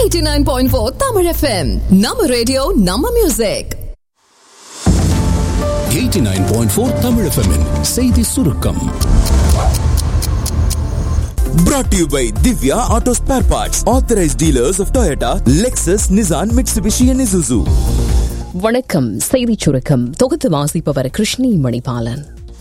89.4 Tamil FM. நம்ம radio நம்ம music 89.4 Tamil FM -இன் செய்தி சுருக்கம் Brought to you by Divya Auto Spare Parts, authorized dealers of Toyota, Lexus, Nissan, Mitsubishi, and Isuzu. வணக்கம் செய்திச் சுருக்கம் தொகுத்து வாசிப்பவர் கிருஷ்ணி மணிபாலன்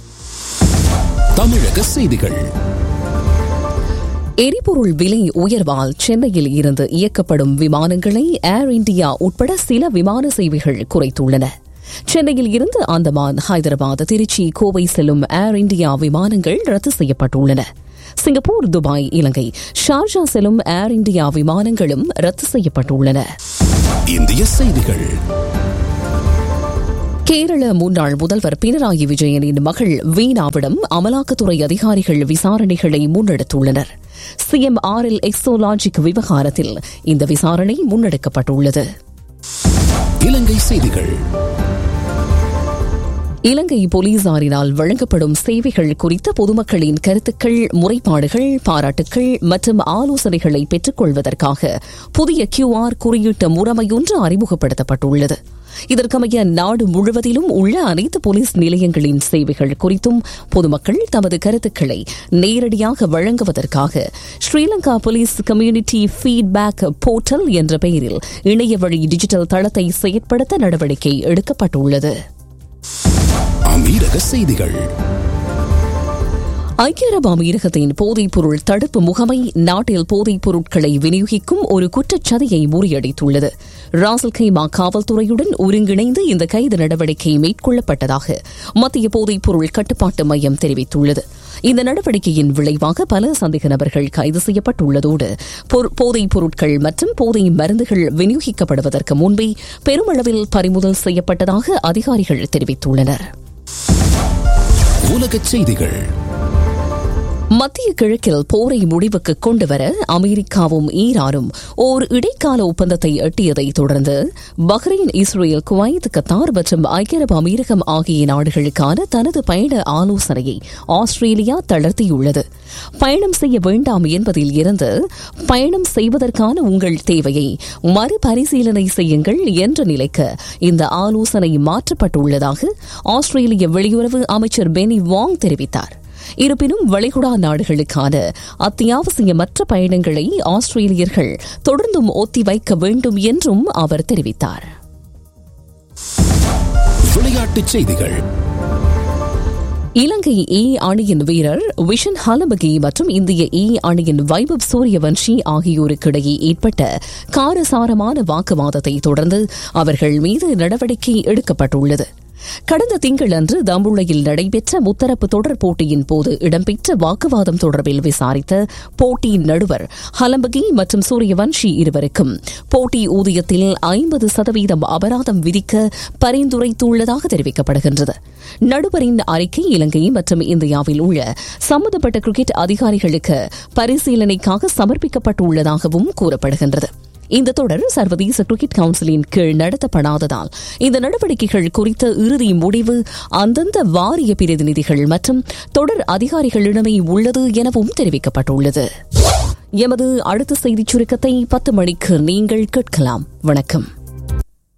தமிழக செய்திகள் எரிபொருள் விலை உயர்வால் சென்னையில் இருந்து இயக்கப்படும் விமானங்களை ஏர் இந்தியா உட்பட சில விமான சேவைகள் குறைத்துள்ளன சென்னையில் இருந்து அந்தமான் ஹைதராபாத் திருச்சி கோவை செல்லும் ஏர் இந்தியா விமானங்கள் ரத்து செய்யப்பட்டுள்ளன சிங்கப்பூர் துபாய் இலங்கை ஷார்ஜா செல்லும் ஏர் இந்தியா விமானங்களும் ரத்து செய்யப்பட்டுள்ளன இந்திய செய்திகள் கேரள முன்னாள் முதல்வர் பினராயி விஜயனின் மகள் வீணாவிடம் அமலாக்கத்துறை அதிகாரிகள் விசாரணைகளை முன்னெடுத்துள்ளனர் சிஎம் ஆர் எல் எக்ஸோலாஜிக் விவகாரத்தில் இந்த விசாரணை முன்னெடுக்கப்பட்டுள்ளது இலங்கை செய்திகள் இலங்கை போலீசாரினால் வழங்கப்படும் சேவைகள் குறித்த பொதுமக்களின் கருத்துக்கள் முறைப்பாடுகள் பாராட்டுக்கள் மற்றும் ஆலோசனைகளை பெற்றுக் கொள்வதற்காக புதிய கியூஆர் குறியீட்டு முறைமையொன்று அறிமுகப்படுத்தப்பட்டுள்ளது இதற்கமைய நாடு முழுவதிலும் உள்ள அனைத்து போலீஸ் நிலையங்களின் சேவைகள் குறித்தும் பொதுமக்கள் தமது கருத்துக்களை நேரடியாக வழங்குவதற்காக Sri Lanka police community feedback portal என்ற பெயரில் இணைய வழி டிஜிட்டல் தளத்தை செயற்படுத்த நடவடிக்கை எடுக்கப்பட்டுள்ளது அமீரக செய்திகள் ஐக்கிய அரபு அமீரகத்தின் போதைப்பொருள் தடுப்பு முகமை நாட்டில் போதைப் பொருட்களை விநியோகிக்கும் ஒரு குற்றச்சதியை முறியடித்துள்ளது ராசல் கைமா காவல்துறையுடன் ஒருங்கிணைந்து இந்த கைது நடவடிக்கை மேற்கொள்ளப்பட்டதாக மத்திய போதைப் பொருள் கட்டுப்பாட்டு மையம் தெரிவித்துள்ளது இந்த நடவடிக்கையின் விளைவாக பல சந்தேக நபர்கள் கைது செய்யப்பட்டுள்ளதோடு போதைப் பொருட்கள் மற்றும் போதை மருந்துகள் விநியோகிக்கப்படுவதற்கு முன்பே பெருமளவில் பறிமுதல் செய்யப்பட்டதாக அதிகாரிகள் தெரிவித்துள்ளனர் உலகச் செய்திகள் மத்திய கிழக்கில் போரை முடிவுக்கு கொண்டுவர அமெரிக்காவும் ஈரானும் ஓர் இடைக்கால ஒப்பந்தத்தை எட்டியதை தொடர்ந்து பஹ்ரைன் இஸ்ரேல் குவைத் கத்தார் மற்றும் ஐக்கிய அரபு அமீரகம் ஆகிய நாடுகளுக்கான தனது பயண ஆலோசனையை ஆஸ்திரேலியா தளர்த்தியுள்ளது பயணம் செய்ய வேண்டாம் என்பதில் இருந்து பயணம் செய்வதற்கான உங்கள் தேவையை மறுபரிசீலனை செய்யுங்கள் என்ற நிலைக்கு இந்த ஆலோசனை மாற்றப்பட்டுள்ளதாக ஆஸ்திரேலிய வெளியுறவு அமைச்சர் பெனி வாங் தெரிவித்தார் இருப்பினும் வளைகுடா நாடுகளுக்கான அத்தியாவசியமற்ற பயணங்களை ஆஸ்திரேலியர்கள் தொடர்ந்தும் ஒத்திவைக்க வேண்டும் என்றும் அவர் தெரிவித்தார் விளையாட்டுச் செய்திகள் இலங்கை ஏ அணியின் வீரர் விஷன் ஹலபகி மற்றும் இந்திய ஏ அணியின் வைபவ் சூரியவன்ஷி ஆகியோருக்கிடையே ஏற்பட்ட காரசாரமான வாக்குவாதத்தை தொடர்ந்து அவர்கள் மீது நடவடிக்கை எடுக்கப்பட்டுள்ளது கடந்த திங்களன்று தம்புளையில் நடைபெற்ற முத்தரப்பு தொடர் போட்டியின் போது இடம்பெற்ற வாக்குவாதம் தொடர்பில் விசாரித்த போட்டியின் நடுவர் ஹலம்பகி மற்றும் சூரியவன்ஷி இருவருக்கும் போட்டி ஊதியத்தில் ஐம்பது சதவீதம் அபராதம் விதிக்க பரிந்துரைத்துள்ளதாக தெரிவிக்கப்படுகின்றது நடுவரின் அறிக்கை இலங்கை மற்றும் இந்தியாவில் உள்ள சம்பந்தப்பட்ட கிரிக்கெட் அதிகாரிகளுக்கு பரிசீலனைக்காக சமர்ப்பிக்கப்பட்டுள்ளதாகவும் கூறப்படுகின்றது இந்த தொடர் சர்வதேச கிரிக்கெட் கவுன்சிலின் கீழ் நடத்தப்படாததால் இந்த நடவடிக்கைகள் குறித்த இறுதி முடிவு அந்தந்த வாரிய பிரதிநிதிகள் மற்றும் தொடர் அதிகாரிகளிடமே உள்ளது எனவும் தெரிவிக்கப்பட்டுள்ளது எமது அடுத்த செய்திச் சுருக்கத்தை பத்து மணிக்கு நீங்கள் கேட்கலாம் வணக்கம்